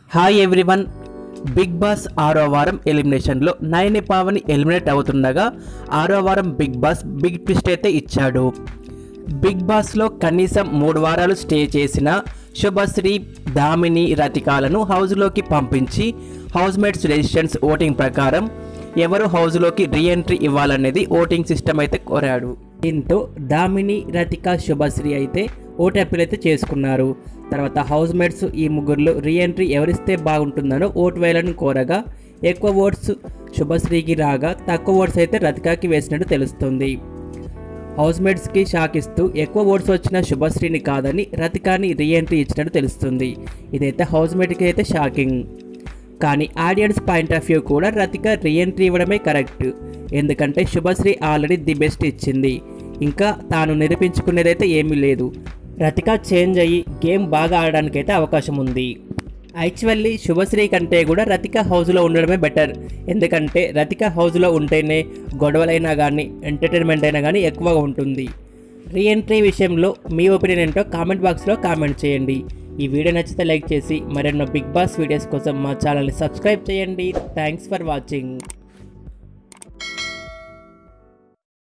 hi everyone big boss ఆరో వారం ఎలిమినేషన్లో Nayani Pavani eliminate అవుతుండగా ఆరో వారం బిగ్ బాస్ బిగ్ ట్విస్ట్ అయితే ఇచ్చాడు బిగ్ బాస్లో కనీసం మూడు వారాలు స్టే చేసిన శుభశ్రీ దామిని రతికాలను హౌస్లోకి పంపించి హౌస్మేట్స్ రెసిస్టెన్స్ ఓటింగ్ ప్రకారం ఎవరు హౌస్లోకి రీఎంట్రీ ఇవ్వాలనేది ఓటింగ్ సిస్టమ్ అయితే కోరాడు దీంతో దామిని రతిక శుభశ్రీ అయితే ఓటు అప్పీల్ అయితే చేసుకున్నారు తర్వాత హౌస్ మేట్స్ ఈ ముగ్గురులో రీఎంట్రీ ఎవరిస్తే బాగుంటుందనో ఓటు వేయాలని కోరగా ఎక్కువ ఓట్స్ శుభశ్రీకి రాగా తక్కువ ఓట్స్ అయితే రతికాకి వేసినట్టు తెలుస్తుంది హౌస్ మేట్స్కి షాక్ ఇస్తూ ఎక్కువ ఓట్స్ వచ్చిన శుభశ్రీని కాదని రతికాని రీఎంట్రీ ఇచ్చినట్టు తెలుస్తుంది ఇదైతే హౌస్ మేట్కి అయితే షాకింగ్ కానీ ఆడియన్స్ పాయింట్ ఆఫ్ వ్యూ కూడా రతిక రీఎంట్రీ ఇవ్వడమే కరెక్ట్ ఎందుకంటే శుభశ్రీ ఆల్రెడీ ది బెస్ట్ ఇచ్చింది ఇంకా తాను నిరూపించుకునేదైతే ఏమీ లేదు రతిక చేంజ్ అయ్యి గేమ్ బాగా ఆడడానికైతే అవకాశం ఉంది యాక్చువల్లీ శుభశ్రీ కంటే కూడా రతిక హౌస్లో ఉండడమే బెటర్ ఎందుకంటే రతిక హౌస్లో ఉంటేనే గొడవలైనా కానీ ఎంటర్టైన్మెంట్ అయినా కానీ ఎక్కువగా ఉంటుంది రీఎంట్రీ విషయంలో మీ ఒపీనియన్ ఏంటో కామెంట్ బాక్స్లో కామెంట్ చేయండి ఈ వీడియో నచ్చితే లైక్ చేసి మరెన్నో బిగ్ బాస్ వీడియోస్ కోసం మా ఛానల్ని సబ్స్క్రైబ్ చేయండి థ్యాంక్స్ ఫర్ వాచింగ్